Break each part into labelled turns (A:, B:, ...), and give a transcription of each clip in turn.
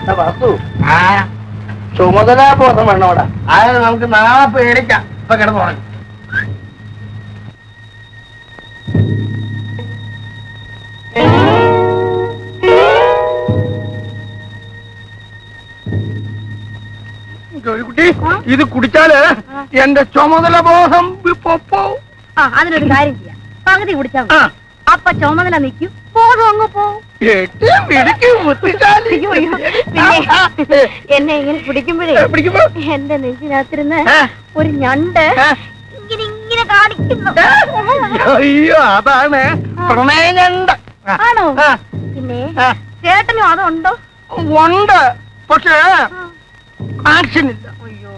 A: വാസു
B: ആ
A: ചുമതലാബോധം വേണോടാ
B: അത് നമുക്ക് നാളെ പേടിക്കാം ഇപ്പൊ കിടന്നു തുടങ്ങി
A: കുട്ടി ഇത് കുടിച്ചാല് എന്റെ ചുമതല ബോധം പൊപ്പോ
C: ആ അതിനൊരു കാര്യം ചെയ്യാം പകുതി കുടിച്ചാൽ മതി.
A: ആ.
C: അപ്പൊ ചുമതല നിൽക്കും പോകും അങ്ങ് പോവും
A: എട്ടി പിടിക്ക് ബുദ്ധിശാലി
C: അയ്യോ, അയ്യോ. പിന്നെ എന്നെ ഇങ്ങനെ പിടിക്കുമ്പോഴേ
A: ഏ, പിടിക്കുമ്പോ?
C: എന്റെ നെഞ്ചിനകത്തിരുന്ന്
A: ഏ?
C: ഒരു ഞണ്ട്
A: ഏ?
C: ഇങ്ങനെ ഇങ്ങനെ കാണിക്കുന്നു
A: അയ്യോ അതാണ് പ്രണയഞ്ഞണ്ട
C: ആണോ
A: ആ.
C: പിന്നെ
A: ആ.
C: ചേട്ടനും അതുണ്ടോ
A: ഉണ്ട് പക്ഷേ ആക്ഷൻ ഇല്ല
C: അയ്യോ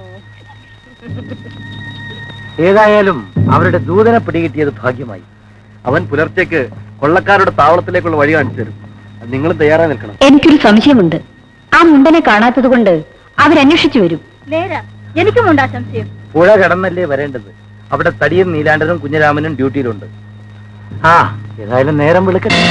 D: ഏതായാലും അവരുടെ ദൂതനെ പിടികിട്ടിയത് ഭാഗ്യമായി അവൻ പുലർച്ചയ്ക്ക് കൊള്ളക്കാരുടെ താവളത്തിലേക്കുള്ള വഴി കാണിച്ചു തരും നിങ്ങൾ തയ്യാറായി നിൽക്കണം
E: എനിക്കൊരു സംശയമുണ്ട് ആ മുണ്ടനെ കാണാത്തത് കൊണ്ട് അവരന്വേഷിച്ചു വരും
C: നേരാ എനിക്കും ഉണ്ടാ സംശയം
D: പുഴ കടന്നല്ലേ വരേണ്ടത് അവിടെ തടിയും നീലാണ്ടനും കുഞ്ഞരാമനും ഡ്യൂട്ടിയിലുണ്ട് ആ ഏതായാലും നേരം വിളിക്കട്ടെ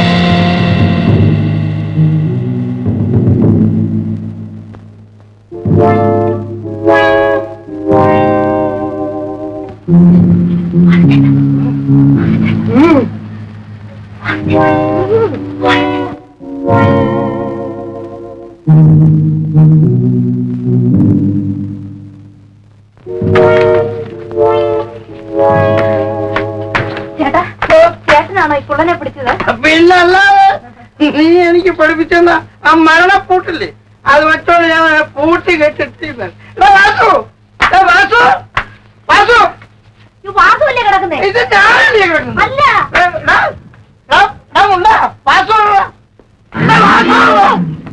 C: ചേട്ടാ ചേട്ടനാണോ ഈ കുള്ളനെ പിടിച്ചത്
A: പിന്നല്ലാതെ നീ എനിക്ക് പഠിപ്പിച്ചെന്ന ആ മരണപ്പൂട്ടില്ലേ അത് വെച്ചോണ്ട് ഞാൻ അവനെ പൂട്ടി കെട്ടിട്ടിരുന്നത് എടാ വാസു എടാ വാസു വാസു
C: ഈ വാസുവല്ലേ കിടക്കുന്നേ
A: ഇത് ഞാനല്ലേ കിടക്കുന്നത്
C: അല്ല
A: എടാ, എടാ, എടാ, എടാ, ഉണ്ടാ, വാസു എടാ, വാസു